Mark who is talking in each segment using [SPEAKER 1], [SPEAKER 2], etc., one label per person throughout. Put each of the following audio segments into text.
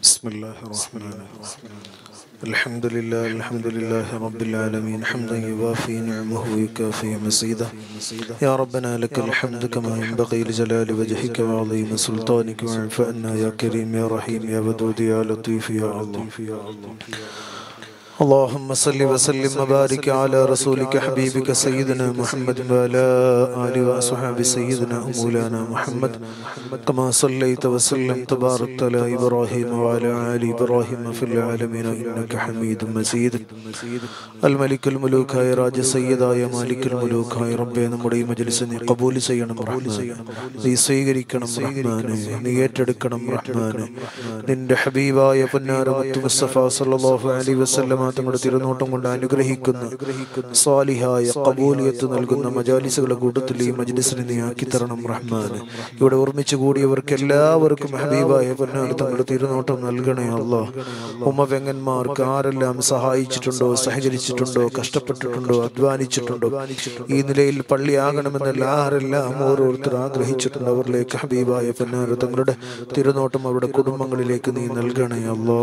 [SPEAKER 1] بسم الله الرحمن الرحيم الحمد لله الحمد لله رب العالمين حمدا يوافي نعمه ويكافي مزيده يا ربنا لك الحمد كما ينبغي لجلال وجهك وعظيم سلطانك واعف عنا يا كريم يا رحيم يا ودود يا لطيف يا الله اللهم صل وسلم وبارك على رسولك حبيبك سيدنا محمد وعلى آله وأصحاب سيدنا مولانا محمد كما صليت وسلمت وباركت على إبراهيم وعلى آل إبراهيم في العالمين إنك حميد مجيد الملك الملوك هاي راജ സയ്യിദായ മാലിക്കൽ മുലൂക്കായ റബ്ബെ നമ്മുടെ ഈ മജ്ലിസിനെ കബൂൽ ചെയ്യണം റഹ്മാനെ നീ സ്വീകരിക്കണം റഹ്മാനെ നീ ഏറ്റെടുക്കണം റഹ്മാനെ നിന്റെ ഹബീബായ പൊന്നാര മുത്തു മുസ്തഫ സല്ലല്ലാഹു അലൈഹി വസല്ലമ തങ്ങളുടെ തിരുനോട്ടം കൊണ്ട് അനുഗ്രഹിക്കുന്ന സ്വാലിഹായ കബൂലിയത്ത് നൽകുന്ന മജാലിസുകളുടെ കൂട്ടത്തിൽ ഈ മജ്ലിസിനെ നീ ആക്കി തരണം റഹ്മാന് ഇവിടെ ഓർമ്മിച്ചു കൂടിയവർക്ക് എല്ലാവർക്കും ഹബീബായ പൊന്നാർ തങ്ങളുടെ തിരുനോട്ടം നൽകണേ അല്ലാ ഉമ്മ പെങ്ങന്മാർക്ക് ആരെല്ലാം സഹായിച്ചിട്ടുണ്ടോ സഹകരിച്ചിട്ടുണ്ടോ കഷ്ടപ്പെട്ടിട്ടുണ്ടോ അധ്വാനിച്ചിട്ടുണ്ടോ ഈ നിലയിൽ പള്ളിയാകണമെന്നല്ല ആരെല്ലാം ഓരോരുത്തർ ആഗ്രഹിച്ചിട്ടുണ്ട് അവരിലേക്ക് ഹബീബായ പൊന്നാർ തങ്ങളുടെ തിരുനോട്ടം അവരുടെ കുടുംബങ്ങളിലേക്ക് നീ നൽകണേ അല്ലോ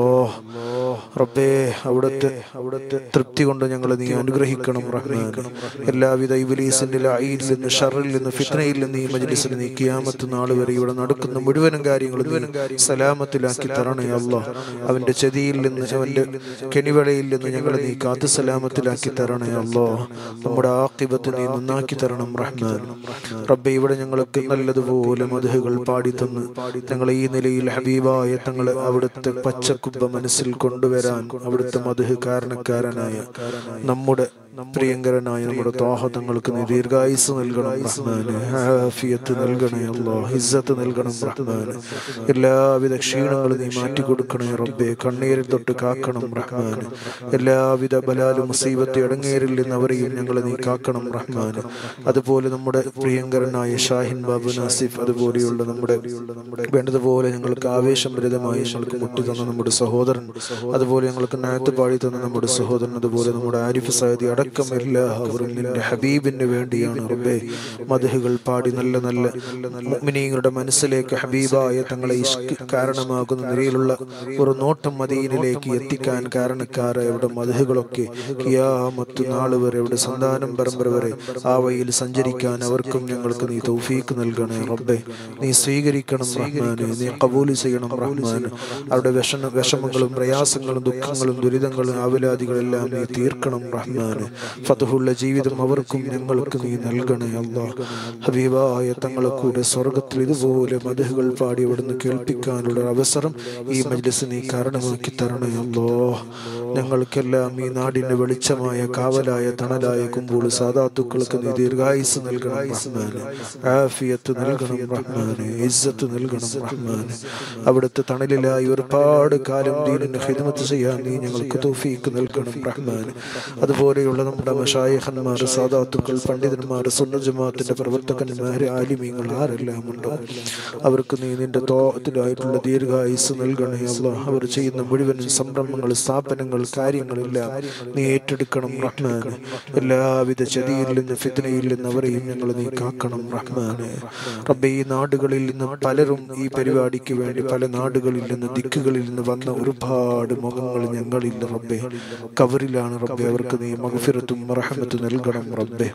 [SPEAKER 1] റബ്ബേ അവിടുത്തെ അവിടുത്തെ തൃപ്തി കൊണ്ട് ഞങ്ങളെ നീ അനുഗ്രഹിക്കണം റഹ്മാൻ എല്ലാവിധ ഇബലീസിന്റെ ലൈയിൽ നിന്ന് ഷറിൽ നിന്ന് ഫിത്നയിൽ നിന്ന് ഈ മജ്ലിസിന് നീ കിയാമത്ത് നാൾ വരെ ഇവിടെ നടക്കുന്ന മുഴുവനും കാര്യങ്ങളും നീ സലാമത്തിലാക്കി തരണേ അല്ല അവന്റെ ചെതിയിൽ നിന്ന് അവന്റെ കെണിവളയിൽ നിന്ന് ഞങ്ങളെ നീ കാത്തു സലാമത്തിലാക്കി തരണേ അല്ലോ നമ്മുടെ ആക്കിബത്ത് നീ നന്നാക്കി തരണം റഹ്മാൻ റബ്ബെ ഇവിടെ ഞങ്ങൾക്ക് നല്ലതുപോലെ മധുഹുകൾ പാടി തന്ന് ഞങ്ങളെ ഈ നിലയിൽ ഹബീബായ തങ്ങളെ അവിടുത്തെ പച്ചക്കുബ്ബ മനസ്സിൽ കൊണ്ടുവരാൻ അവിടുത്തെ മധുഹ് കാരണക്കാരനായ നമ്മുടെ പ്രിയങ്കരനായ നമ്മുടെ താഹതങ്ങൾക്ക് നീ ദീർഘായുസ് നൽകണം റഹ്മാന് ആഫിയത്ത് നൽകണേ അല്ലോ ഹിസ്സത്ത് നൽകണം റഹ്മാന് എല്ലാവിധ ക്ഷീണങ്ങളും നീ മാറ്റി കൊടുക്കണേ റബ്ബെ കണ്ണീരിൽ തൊട്ട് കാക്കണം റഹ്മാന് എല്ലാവിധ ബലാലും മുസീബത്തെ ഇടങ്ങേരിൽ നിന്ന് അവരെയും ഞങ്ങളെ നീ കാക്കണം റഹ്മാന് അതുപോലെ നമ്മുടെ പ്രിയങ്കരനായ ഷാഹിൻ ബാബു നാസിഫ് അതുപോലെയുള്ള നമ്മുടെ വേണ്ടതുപോലെ ഞങ്ങൾക്ക് ആവേശഭരിതമായി ഞങ്ങൾക്ക് മുട്ടി തന്ന നമ്മുടെ സഹോദരൻ അതുപോലെ ഞങ്ങൾക്ക് നായത്ത് പാടി തന്ന നമ്മുടെ സഹോദരൻ അതുപോലെ നമ്മുടെ ആരിഫ് സായതി അടക്കം എല്ലാവരും നിന്റെ ഹബീബിന് വേണ്ടിയാണ് റബ്ബേ മധുഹുകൾ പാടി നല്ല നല്ല മുഅ്മിനീങ്ങളുടെ മനസ്സിലേക്ക് ഹബീബായ തങ്ങളെ ഇഷ്ക് കാരണമാകുന്ന നിലയിലുള്ള ഒരു നോട്ടം മദീനിലേക്ക് എത്തിക്കാൻ കാരണക്കാരായ ഇവിടെ മധുഹുകളൊക്കെ കിയാമത്ത് നാൾ വരെ ഇവിടെ സന്താനം പരമ്പര വരെ ആ വഴിയിൽ സഞ്ചരിക്കാൻ അവർക്കും ഞങ്ങൾക്ക് നീ തൗഫീക്ക് നൽകണേ റബ്ബേ നീ സ്വീകരിക്കണം റഹ്മാനെ നീ കബൂല് ചെയ്യണം റഹ്മാന് അവരുടെ വിഷമ വിഷമങ്ങളും പ്രയാസങ്ങളും ദുഃഖങ്ങളും ദുരിതങ്ങളും ആവലാദികളെല്ലാം നീ തീർക്കണം റഹ്മാന് ഫതഹുള്ള ജീവിതം അവർക്കും ഞങ്ങൾക്ക് നീ നൽകണേ അല്ലാ ഹബീബായ തങ്ങളെ കൂടെ സ്വർഗത്തിൽ ഇതുപോലെ മധുഹുകൾ പാടി അവിടുന്ന് കേൾപ്പിക്കാനുള്ള അവസരം ഈ മജ്ലിസ് നീ കാരണമാക്കി തരണേ അല്ലോ ഞങ്ങൾക്കെല്ലാം ഈ നാടിന്റെ വെളിച്ചമായ കാവലായ തണലായ കുമ്പോൾ സാധാത്തുക്കൾക്ക് നീ ദീർഘായുസ് നൽകണം റഹ്മാന് ആഫിയത്ത് നൽകണം റഹ്മാന് ഇസ്സത്ത് നൽകണം റഹ്മാന് അവിടുത്തെ തണലിലായി ഒരുപാട് കാലം ദീനിന് ഹിദ്മത്ത് ചെയ്യാൻ നീ ഞങ്ങൾക്ക് തൗഫീക്ക് നൽകണം റഹ്മാന് അതുപോലെയുള്ള നമ്മുടെ മഷായഹന്മാർ സാധാത്തുക്കൾ പണ്ഡിതന്മാർ സുന്നജമാത്തിന്റെ പ്രവർത്തകന്മാർ ആലിമീങ്ങൾ ആരെല്ലാം ഉണ്ടോ അവർക്ക് നീ നിന്റെ തോത്തിലായിട്ടുള്ള ദീർഘായുസ് നൽകണേ അല്ല അവർ ചെയ്യുന്ന മുഴുവൻ സംരംഭങ്ങൾ സ്ഥാപനങ്ങൾ കാര്യങ്ങളെല്ലാം നീ ഏറ്റെടുക്കണം റഹ്മാന് എല്ലാവിധ ചതിയിൽ നിന്ന് ഫിത്നയിൽ നിന്ന് അവരെയും ഞങ്ങൾ നീ കാക്കണം റഹ്മാന് റബ്ബെ ഈ നാടുകളിൽ നിന്ന് പലരും ഈ പരിപാടിക്ക് വേണ്ടി പല നാടുകളിൽ നിന്ന് ദിക്കുകളിൽ നിന്ന് വന്ന ഒരുപാട് മുഖങ്ങൾ ഞങ്ങളിൽ റബ്ബെ കവറിലാണ് റബ്ബെ അവർക്ക് നീ മഗ്ഫിറത്തും റഹ്മത്തും നൽകണം റബ്ബെ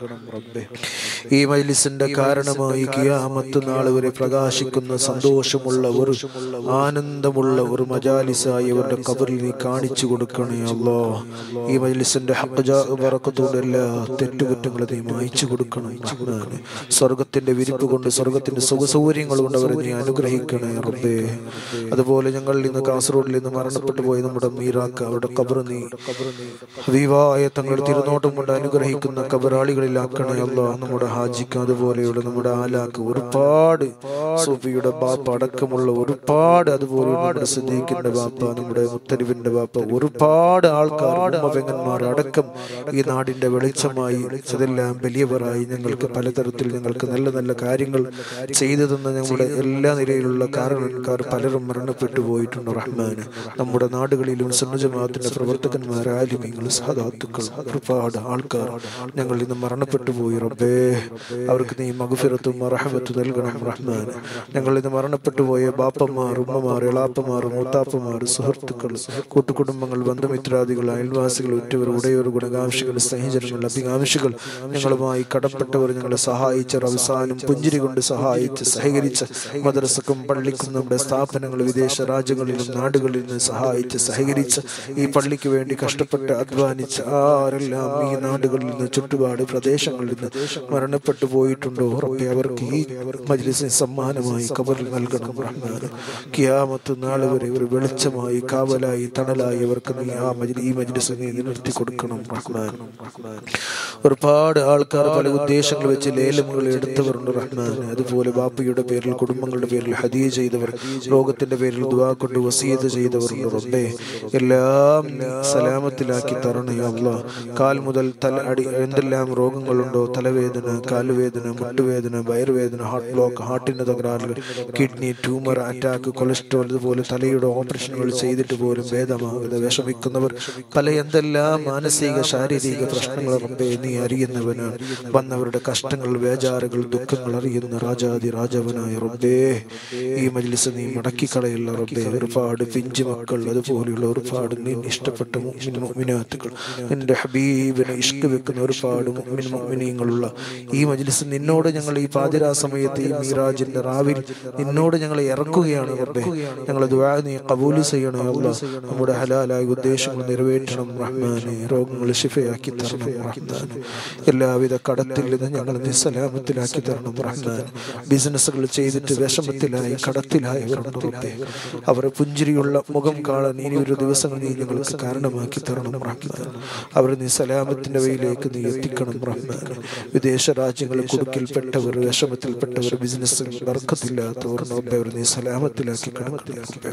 [SPEAKER 1] ഈ മൈലിസിന്റെ കാരണമായി കിയാമത്ത് നാൾ വരെ പ്രകാശിക്കുന്ന സന്തോഷമുള്ള ഒരു ആനന്ദമുള്ള ഒരു മജാലിസായി അവരുടെ കബറിൽ നീ കാണിച്ചു കൊടുക്കണേ അല്ലോ ഈ മൈലിസിന്റെ ഹക്കജാറക്കത്തോടെ എല്ലാ തെറ്റുകുറ്റങ്ങളും നീ മായിച്ചു കൊടുക്കണം റഹ്മാന് സ്വർഗത്തിന്റെ വിരിപ്പ് കൊണ്ട് സ്വർഗത്തിന്റെ സുഖസൗകര്യങ്ങൾ കൊണ്ട് അവരെ നീ അനുഗ്രഹിക്കണേ റബ്ബേ അതുപോലെ ഞങ്ങളിൽ നിന്ന് കാസർഗോഡിൽ നിന്ന് മരണപ്പെട്ടു പോയ നമ്മുടെ മീറാക്ക അവരുടെ കബർ നീ ഹബീബായ തങ്ങളുടെ തിരുനോട്ടം കൊണ്ട് അനുഗ്രഹിക്കുന്ന കബറാളികളിലാക്കണേ അല്ലോ നമ്മുടെ ഹാജിക്ക് അതുപോലെയുള്ള നമ്മുടെ ആലാക്ക് ഒരുപാട് സൂഫിയുടെ ബാപ്പ അടക്കമുള്ള ഒരുപാട് അതുപോലെ നമ്മുടെ സിദ്ദീഖിന്റെ ബാപ്പ നമ്മുടെ മുത്തലിബിന്റെ ബാപ്പ ഒരുപാട് ആൾക്കാർ ഉമ്മപെങ്ങന്മാർ അടക്കം ഈ നാടിന്റെ വെളിച്ചമായി അതെല്ലാം വലിയവരായി ഞങ്ങൾക്ക് പലതരത്തിൽ ഞങ്ങൾക്ക് നല്ല നല്ല കാര്യങ്ങൾ ചെയ്തു തന്ന ഞങ്ങളുടെ എല്ലാ നിലയിലുള്ള കാരണക്കാർ പലരും മരണപ്പെട്ടു പോയിട്ടുണ്ട് റഹ്മാന് നമ്മുടെ നാടുകളിലും സുന്നജമാത്തിന്റെ പ്രവർത്തകന്മാർ ആലിമ്യങ്ങൾ സഹദാത്തുക്കൾ കൃപാ ഒരുപാട് ആൾക്കാർ ഞങ്ങൾ ഇന്ന് മരണപ്പെട്ടു പോയി റബ്ബേ അവർക്ക് നീ മകുഫിറത്തും മറഹമത്തും നൽകണം റഹ്മാൻ ഞങ്ങൾ ഇന്ന് മരണപ്പെട്ടു പോയ ബാപ്പമാർ ഉമ്മമാർ എളാപ്പമാർ മൂത്താപ്പമാർ സുഹൃത്തുക്കൾ കൂട്ടുകുടുംബങ്ങൾ ബന്ധുമിത്രാദികൾ അയൽവാസികൾ ഉറ്റവർ ഉടയവർ ഗുണകാംക്ഷികൾ സ്നേഹിതരങ്ങൾ അഭികാംക്ഷികൾ ഞങ്ങളുമായി കടപ്പെട്ടവർ ഞങ്ങളെ സഹായിച്ചവർ അവസാനം പുഞ്ചിരി കൊണ്ട് സഹായിച്ച് സഹകരിച്ച് മദ്രസക്കും പള്ളിക്കും നമ്മുടെ സ്ഥാപനങ്ങൾ വിദേശ രാജ്യങ്ങളിലും നാടുകളിൽ നിന്ന് സഹായിച്ച് സഹകരിച്ച് ഈ പള്ളിക്ക് വേണ്ടി കഷ്ടപ്പെട്ട് അധ്വാനിച്ച് ആരെല്ലാം ഈ നാടുകളിൽ നിന്ന് ചുറ്റുപാട് പ്രദേശങ്ങളിൽ നിന്ന് മരണപ്പെട്ടു പോയിട്ടുണ്ടോ ഉറപ്പെ അവർക്ക് ഈ മജ്ലിസിന് സമ്മാനമായി കബറിൽ നൽകണം റഹ്മാൻ കിയാമത്ത് നാളെ വരെ ഒരു വെളിച്ചമായി കാവലായി തണലായി അവർക്ക് നീ ആ മജ്ലി ഈ മജ്ലിസിനെ നിലനിർത്തി കൊടുക്കണം റഹ്മാൻ ഒരുപാട് ആൾക്കാർ പല ഉദ്ദേശങ്ങൾ വെച്ച് ലേലമുകൾ എടുത്തവരുണ്ട് റഹ്മാൻ അതുപോലെ ബാപ്പയുടെ പേരിൽ കുടുംബങ്ങളുടെ പേരിൽ ഹദിയ ചെയ്തവർ രോഗത്തിന്റെ പേരിൽ ദുവാ കൊണ്ട് വസീത് ചെയ്തവരുണ്ട് റബ്ബേ എല്ലാം നീ സലാമത്തിലാക്കി തരണേ അല്ല കാൽ മുതൽ തല അടി എന്തെല്ലാം രോഗങ്ങളുണ്ടോ തലവേദന കാലുവേദന മുട്ടുവേദന വയറുവേദന ഹാർട്ട് ബ്ലോക്ക് ഹാർട്ടിന്റെ തകരാറുകൾ കിഡ്നി ട്യൂമർ അറ്റാക്ക് കൊളസ്ട്രോൾ ഇതുപോലെ തലയുടെ ഓപ്പറേഷനുകൾ ചെയ്തിട്ട് പോലും ഭേദമാകാതെ വിഷമിക്കുന്നവർ പല എന്തെല്ലാം മാനസിക ശാരീരിക പ്രശ്നങ്ങൾ റബ്ബേ നീ അറിയുന്നവനാണ് വന്നവരുടെ കഷ്ടങ്ങൾ വേജാറുകൾ ദുഃഖങ്ങൾ അറിയുന്ന രാജാതി രാജവനായ റബ്ബേ ഈ മജ്ലിസ് നീ മടക്കിക്കളയുള്ള റബ്ബേ ഒരുപാട് പിഞ്ചു മക്കൾ അതുപോലെയുള്ള ഒരുപാട് നീ ഇഷ്ടപ്പെട്ട മുഅ്മിൻ മുഅ്മിനാത്തുകൾ നിന്റെ ഹബീബിനെ ഇഷ്ക വെക്കുന്ന ഒരുപാട് മുഅ്മിൻ മുഅ്മിനീങ്ങളുള്ള ഈ മജ്ലിസ് നിന്നോട് ഞങ്ങൾ ഈ പാതിരാ സമയത്ത് ഈ മീറാജിന്റെ റാവിൽ നിന്നോട് ഞങ്ങൾ ഇറക്കുകയാണ് റബ്ബേ ഞങ്ങൾ ദുആ നീ കബൂൽ ചെയ്യണേ അല്ലാ നമ്മുടെ ഹലാലായ ഉദ്ദേശങ്ങൾ നിറവേറ്റണം റഹ്മാനെ രോഗങ്ങൾ ശിഫയാക്കി തരണം റഹ്മാൻ എല്ലാവിധ കടത്തിൽ നിന്ന് ഞങ്ങൾ നീ സലാമത്തിലാക്കി തരണം റഹ്മാൻ ബിസിനസ്സുകൾ ചെയ്തിട്ട് വിഷമത്തിലായി കടത്തിലായവരുണ്ട് റബ്ബേ അവർ പുഞ്ചിരിയുള്ള മുഖം കാണാൻ ഇനി ഒരു ദിവസങ്ങൾ നീ ഞങ്ങൾക്ക് കാരണമാക്കി തരണം റഹ്മാൻ അവർ നീ സലാമത്തിന്റെ വഴിയിലേക്ക് നീ എത്തിക്കണം റഹ്മാൻ വിദേശ രാജ്യങ്ങളിൽ കുടുക്കിൽപ്പെട്ടവർ വിഷമത്തിൽപ്പെട്ടവർ ബിസിനസ്സിൽ വർക്കത്തില്ലാത്തവർ റബ്ബേ അവർ നീ സലാമത്തിലാക്കി കിടക്കണം റബ്ബേ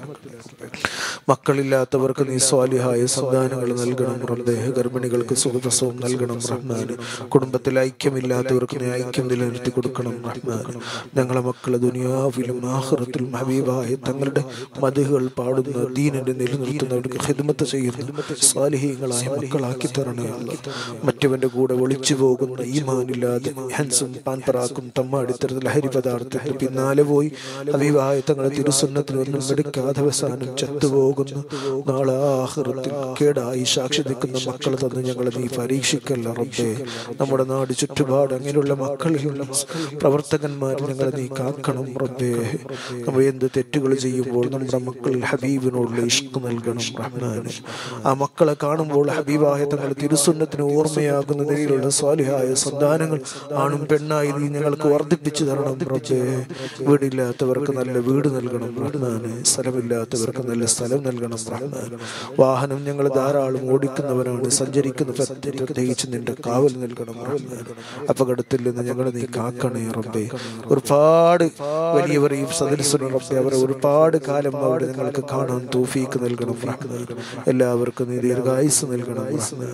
[SPEAKER 1] മക്കളില്ലാത്തവർക്ക് നീ സ്വാലിഹായ സന്താനങ്ങൾ നൽകണം റബ്ബേ ഗർഭിണികൾക്ക് സുഖപ്രസവം നൽകണം റഹ്മാൻ കുടുംബത്തിൽ ഐക്യമില്ലാത്തവർക്ക് നീ ഐക്യം നിലനിർത്തി കൊടുക്കണം റഹ്മാൻ ഞങ്ങളെ മക്കളെ ദുനിയാവിലും ആഹ്റത്തിലും ഹബീബായ തങ്ങളുടെ മതികൾ പാടുന്ന ദീനിനെ നിലനിർത്തുന്നവർക്ക് ഹിദ്മത്ത് ചെയ്യുന്ന സ്വാലിഹീങ്ങളായ മക്കളാക്കി തരണേ അല്ലാ. മറ്റവന്റെ കൂടെ ഒളിച്ചു പോകുന്ന ഈമാനില്ലാതെ ഹൻസും പാൻപറാക്കും തമ്മാടിത്തരത്തിൽ ലഹരി പദാർത്ഥത്തിൽ പിന്നാലെ പോയി ഹബീബായ തങ്ങളെ തിരുസുന്നത്തിനൊന്നും എടുക്കാതെ അവസാനം ചത്തുപോകുന്ന നാളെ ആഹ്റത്തിൽ കേടായി സാക്ഷി നിൽക്കുന്ന മക്കളെ തന്ന് ഞങ്ങളെ നീ പരീക്ഷിക്കല്ല റബ്ബേ നമ്മുടെ നാട് ചുറ്റുപാട് അങ്ങനെയുള്ള മക്കളിലുള്ള പ്രവർത്തകന്മാർ ഞങ്ങളെ നീ കാക്കണം റബ്ബേ നമ്മൾ എന്ത് തെറ്റുകൾ ചെയ്യുമ്പോൾ നമ്മുടെ മക്കളിൽ ഹബീബിനോടുള്ള ഇഷ്ക് നൽകണം റഹ്മാന് ആ മക്കളെ കാണുമ്പോൾ ഹബീബായ തങ്ങൾ തിരുസുന്നത്തിന് ഓർമ്മയാകുന്ന നിലയിലുള്ള സ്വാലിഹായ സന്താനങ്ങൾ ആണും പെണ്ണായി നീ ഞങ്ങൾക്ക് വർദ്ധിപ്പിച്ചു തരണം റബ്ബേ വീടില്ലാത്തവർക്ക് നല്ല വീട് നൽകണം റഹ്മാന് സ്ഥലമില്ലാത്തവർക്ക് നല്ല സ്ഥലം നൽകണം റഹ്മാൻ വാഹനം ഞങ്ങൾ ധാരാളം ഓടിക്കുന്നവരാണ് സഞ്ചരിക്കുന്ന പ്രത്യേക പ്രത്യേകിച്ച് നിന്റെ കാവൽ നൽകണം റഹ്മാൻ അപകടത്തിൽ നിന്ന് ഞങ്ങളെ നീ കാക്കണേ റബ്ബേ ഒരുപാട് വലിയവർ ഈ സദസ്സുകൾ റബ്ബേ അവരെ ഒരുപാട് കാലം അവിടെ ഞങ്ങൾക്ക് കാണാൻ തൗഫീക്ക് നൽകണം റഹ്മാൻ എല്ലാവർക്കും നീ ദീർഘായുസ് നൽകണം റഹ്മാൻ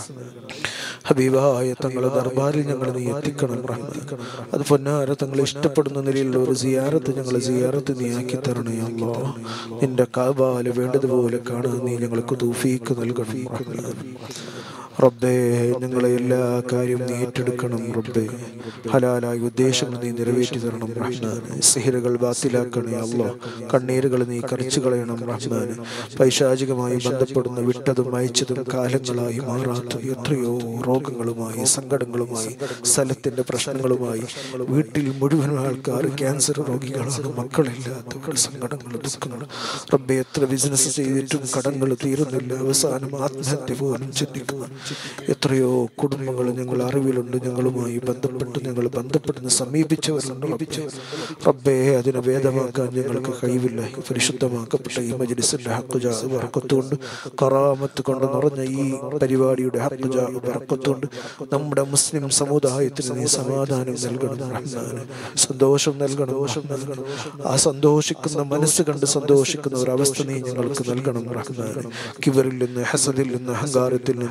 [SPEAKER 1] ഹബീബായ തങ്ങളെ ദർബാറിൽ ഞങ്ങൾ നീ എത്തിക്കണം റഹ്മാൻ അത് പൊന്നാര തങ്ങൾ ഇഷ്ടപ്പെടുന്ന നിലയിലുള്ള ഒരു സിയാറത്ത് ഞങ്ങളെ സിയാറത്ത് നീ ആക്കി തരണേ അല്ലോ നിന്റെ കാബാല് വേണ്ടതുപോലെ കാണാൻ നീ ഞങ്ങൾക്ക് തൗഫീക്ക് നൽകണം റഹ്മാൻ റബ്ബേ ഞങ്ങളെ എല്ലാ കാര്യവും നീ ഏറ്റെടുക്കണം റബ്ബേ ഹലാലായ ഉദ്ദേശങ്ങൾ നീ നിറവേറ്റി തരണം റഹ്മാൻ സിഹിറുകൾ ബാത്തിലാക്കണേ അല്ലോ കണ്ണീരുകൾ നീ കറിച്ചു കളയണം റഹ്മാൻ പൈശാചികമായി ബന്ധപ്പെടുന്ന വിട്ടതും അയച്ചതും കാലങ്ങളായി മാറാത്ത എത്രയോ രോഗങ്ങളുമായി സങ്കടങ്ങളുമായി സ്ഥലത്തിന്റെ പ്രശ്നങ്ങളുമായി വീട്ടിൽ മുഴുവൻ ആൾക്കാർ ക്യാൻസർ രോഗികളാണ് മക്കളില്ലാത്തവർ സങ്കടങ്ങൾ ദുഃഖങ്ങൾ റബ്ബെ എത്ര ബിസിനസ് ചെയ്തിട്ടും കടങ്ങൾ തീരുന്നില്ല അവസാനം ആത്മഹത്യ പോലും ചിന്തിക്കുന്നു എത്രയോ കുടുംബങ്ങൾ ഞങ്ങൾ അറിവിലുണ്ട് ഞങ്ങളുമായി ബന്ധപ്പെട്ട് ഞങ്ങൾ ബന്ധപ്പെടുന്ന സമീപിച്ചവരുണ്ട് റബ്ബേ. റബ്ബേ അതിനെ ഭേദമാക്കാൻ ഞങ്ങൾക്ക് കഴിവില്ല ഈ പരിശുദ്ധമാക്കപ്പെട്ട ഈ മജ്ലിസിന്റെ ഹക്കുജ വറക്കത്തുകൊണ്ട് കറാമത്ത് കൊണ്ട് നിറഞ്ഞ ഈ പരിപാടിയുടെ ഹക്കുജ വറക്കത്തുകൊണ്ട് നമ്മുടെ മുസ്ലിം സമുദായത്തിന് നീ സമാധാനം നൽകണം റഹ്മാന് സന്തോഷം നൽകണം റഹ്മാന്. ആ സന്തോഷിക്കുന്ന മനസ്സ് കണ്ട് സന്തോഷിക്കുന്ന ഒരു അവസ്ഥ നീ ഞങ്ങൾക്ക് നൽകണം റഹ്മാന് കിവറിൽ നിന്ന് ഹസദിൽ നിന്ന് അഹങ്കാരത്തിൽ നിന്ന് ചതിയിൽ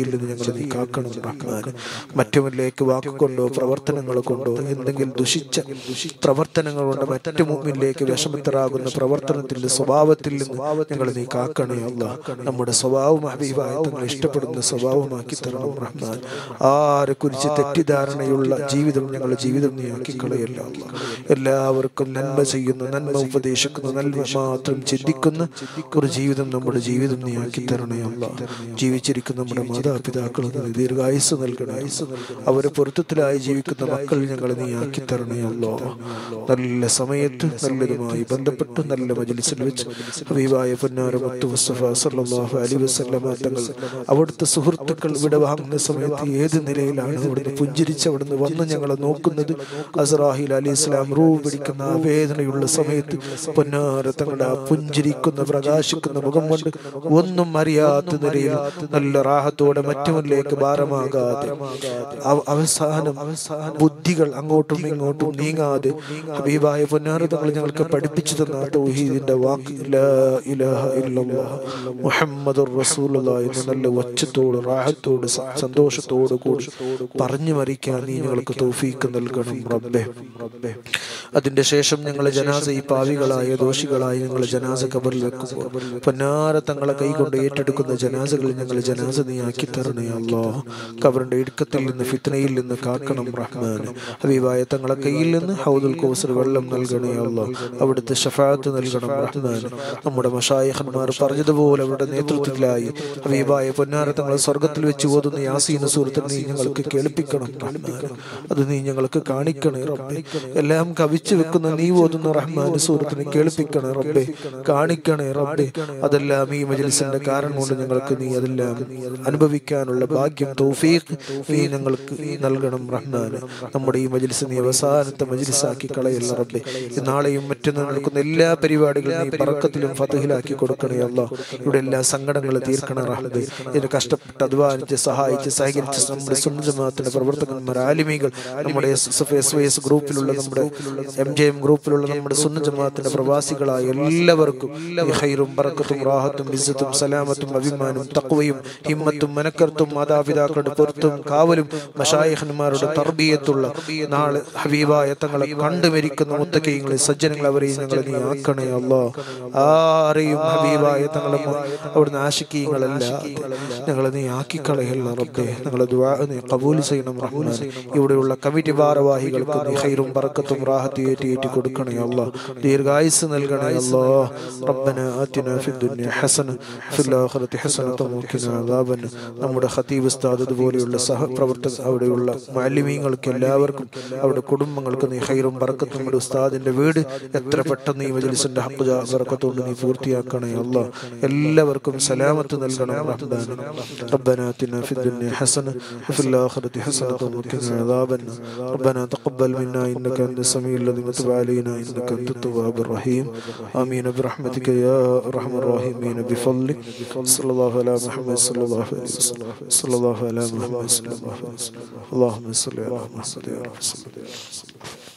[SPEAKER 1] ചതിയിൽ നിന്ന് ഞങ്ങളെ നീ കാക്കണം റഹ്മാൻ മറ്റുമിലേക്ക് വാക്കുകൊണ്ടോ പ്രവർത്തനങ്ങൾ കൊണ്ടോ എന്തെങ്കിലും ദുഷിച്ച പ്രവർത്തനങ്ങൾ കൊണ്ട് മറ്റു മുമ്പിലേക്ക് വിഷമത്തരാകുന്ന പ്രവർത്തനത്തിന്റെ സ്വഭാവത്തിൽ നിന്ന് ഞങ്ങൾ നീ കാക്കണേ അല്ല നമ്മുടെ സ്വഭാവം ഹബീബായ തങ്ങൾ ഇഷ്ടപ്പെടുന്ന സ്വഭാവമാക്കി തരണം റഹ്മാൻ ആരെ കുറിച്ച് തെറ്റിദ്ധാരണയുള്ള ജീവിതം ഞങ്ങളുടെ ജീവിതം നീ ആക്കി കളയല്ല അല്ലാ. എല്ലാവർക്കും നന്മ ചെയ്യുന്ന നന്മ ഉപദേശിക്കുന്ന നന്മ മാത്രം ചിന്തിക്കുന്ന ഒരു ജീവിതം നമ്മുടെ ജീവിതം നീ ആക്കി തരണേ അല്ല ജീവിച്ചിരിക്കുന്ന നമ്മുടെ മാതാപിതാക്കൾ നീ ദീർഘായുസ് നൽകണേ അവരെ പൊരുത്തത്തിലായി ജീവിക്കുന്ന മക്കൾ ഞങ്ങളെ നീ ആക്കി തരണേ അല്ലോ നല്ല സമയത്ത് നല്ലതുമായി ബന്ധപ്പെട്ട് നല്ല മജലിസിൽ വെച്ച് ഹബീബായ പൊന്നാര മുത്തു മുസ്തഫ സല്ലല്ലാഹു അലൈഹി വസല്ലമ തങ്ങൾ അവിടുത്തെ സുഹൃത്തുക്കൾ ഇവിടെ വാങ്ങുന്ന സമയത്ത് ഏത് നിലയിലാണ് അവിടുന്ന് പുഞ്ചിരിച്ച് അവിടുന്ന് വന്ന് ഞങ്ങളെ നോക്കുന്നത് അസറാഹിൽ അലി ഇസ്ലാം റൂ പിടിക്കുന്ന ആ വേദനയുള്ള സമയത്ത് പൊന്നാര തങ്ങളുടെ ആ പുഞ്ചിരിക്കുന്ന പ്രകാശിക്കുന്ന മുഖം കൊണ്ട് ഒന്നും അറിയാത്ത നിലയിൽ നല്ല റാഹത്തോടെ മറ്റുമിലേക്ക് ഭാരമാകാതെ അവ- അവസാനം ബുദ്ധികൾ അങ്ങോട്ടും ഇങ്ങോട്ടും നീങ്ങാതെ ഹബീബായ പൊന്നാര തങ്ങൾ ഞങ്ങൾക്ക് പഠിപ്പിച്ചു തന്ന ആ തൗഹീദിന്റെ വാക്ക് ലാ ഇലാഹ ഇല്ലല്ലാഹ് മുഹമ്മദുർ റസൂലുള്ളാഹ് എന്ന നല്ല ഒച്ചത്തോട് റാഹത്തോട് സ- സന്തോഷത്തോട് കൂടി പറഞ്ഞു മറിക്കാൻ നീ ഞങ്ങൾക്ക് തൗഫീക്ക് നൽകണം റബ്ബേ അതിന്റെ ശേഷം ഞങ്ങളെ ജനാസ ഈ പാവികളായ ദോഷികളായ ഞങ്ങളെ ജനാസ കബറിൽ വെക്കുമ്പോൾ പൊന്നാര തങ്ങളെ കൈകൊണ്ട് ഏറ്റെടുക്കുന്ന ജനാസകളിൽ ഞങ്ങളെ ജനാസ നീ ആക്കി തരണേ അല്ലോ കബറിന്റെ ഇടുക്കത്തിൽ നിന്ന് ഫിത്നയിൽ നിന്ന് കാക്കണം റഹ്മാൻ ഹബീബായ തങ്ങളെ കയ്യിൽ നിന്ന് ഹൗദുൽ കോസർ വെള്ളം നൽകണേ അല്ലോ അവിടുത്തെ ഷഫാത്ത് നൽകണം റഹ്മാൻ നമ്മുടെ മഷായഹന്മാർ പറഞ്ഞതുപോലെ അവരുടെ നേതൃത്വത്തിലായി ഹബീബായ പൊന്നാര തങ്ങളെ സ്വർഗത്തിൽ വെച്ച് ഓതുന്ന യാസീന സുഹൃത്തിൽ നീ ഞങ്ങൾക്ക് കേൾപ്പിക്കണം റഹ്മാൻ അത് നീ ഞങ്ങൾക്ക് കാണിക്കണേ റബ്ബേ എല്ലാം കവിച്ചു വെക്കുന്ന നീ ഓതുന്ന റഹ്മാൻ സുഹൃത്തിനെ കേൾപ്പിക്കണേ റബ്ബേ കാണിക്കണേ റബ്ബേ അതെല്ലാം ഈ മജലിസിന്റെ കാരണം കൊണ്ട് ഞങ്ങൾക്ക് നീ അതെല്ലാം അനുഭവിക്കാനുള്ള ഭാഗ്യം തൗഫീഖ് നീ ഞങ്ങൾക്ക് നൽകണം റഹ്മാൻ നമ്മുടെ ഈ മജലിസ് നീ അവസാനത്തെ മജലിസാക്കി കളയല്ല റബ്ബേ ഈ നാളെയും മറ്റൊന്നും നടക്കുന്ന എല്ലാ പരിപാടികളും നീ പറക്കത്തിലും ഫതഹിലാക്കി കൊടുക്കണേ അല്ല ഇവിടെ എല്ലാ സങ്കടങ്ങളും തീർക്കണേ റഹ്ബേ ഇതിനെ കഷ്ടപ്പെട്ട് അധ്വാനിച്ച് സഹായിച്ച് സഹകരിച്ച് നമ്മുടെ സുന്ദരമാത്തിന്റെ പ്രവർത്തകന്മാർ ആലിമികൾ നമ്മുടെ എസ് വൈ എസ് ഗ്രൂപ്പിലുള്ള നമ്മുടെ എം ജെ എം ഗ്രൂപ്പിലുള്ള നമ്മുടെ സുന്ന ജമാഅത്തിന്റെ പ്രവാസികളായ എല്ലാവർക്കും ഈ ഖൈറും ബറക്കത്തും റാഹത്തും ഇസ്സത്തും സലാമത്തും അഭിമാനും തക്വയും ഹിമ്മത്തും മനക്കർത്തും മാതാപിതാക്കളുടെ പൊരുത്തും കാവലും മഷായഹന്മാരുടെ തർബീയത്തുള്ള നാളെ ഹബീബായ തങ്ങളെ കണ്ടു മരിക്കുന്ന മുത്തക്കൈകളെ സജ്ജനങ്ങൾ അവരെയും ഞങ്ങളെ നീ ആക്കണേ അല്ലോ ആരെയും ഹബീബായ തങ്ങളെ മ- അവിടുന്ന് ആശിക്കീങ്ങളല്ല ഞങ്ങളെ നീ ആക്കിക്കളയല്ല റബ്ബേ ഞങ്ങളെ ദുആ നീ കബൂൽ ചെയ്യണം റഹ്മാൻ ഇവിടെയുള്ള കമ്മിറ്റി ഭാരവാഹികൾക്ക് നീ ഖൈറും ബറക്കത്തും റാഹത്ത് ഏറ്റി ഏറ്റി കൊടുക്കണേ അല്ലാ ദീർഘായുസ് നൽകണേ അല്ലാ റബ്ബന ആതിന ഫി ദുനിയ ഹസന ഫിൽ ആഖിറതി ഹസനത വഖിന അദാബൻ നമ്മുടെ ഖതീബ് ഉസ്താദ് അതുപോലെയുള്ള സഹപ്രവർത്തകർ അവിടെയുള്ള മാലിമീങ്ങൾക്ക് എല്ലാവർക്കും അവിടെ കുടുംബങ്ങൾക്ക് നീ ഖൈറും ബറക്കത്തും നമ്മുടെ ഉസ്താദിന്റെ വീട് എത്ര പെട്ടെന്ന് ഈ മജ്ലിസിന്റെ ഹഖ് ജാ ബറക്കത്തോണ്ട് നീ പൂർത്തിയാക്കണേ അല്ലാ എല്ലാവർക്കും സലാമത്ത് നൽകണം റഹ്മാൻ ربنا آتنا في الدنيا حسنة وفي الآخرة حسنة وقنا عذاب النار ربنا تقبل منا إنك أنت السميع الذي وتب علينا إنك أنت التواب الرحيم آمين برحمتك يا أرحم الراحمين بفضلك صلى الله على محمد صلى الله عليه وسلم صلى الله على محمد صلى الله عليه وسلم اللهم صل على محمد يا رب صل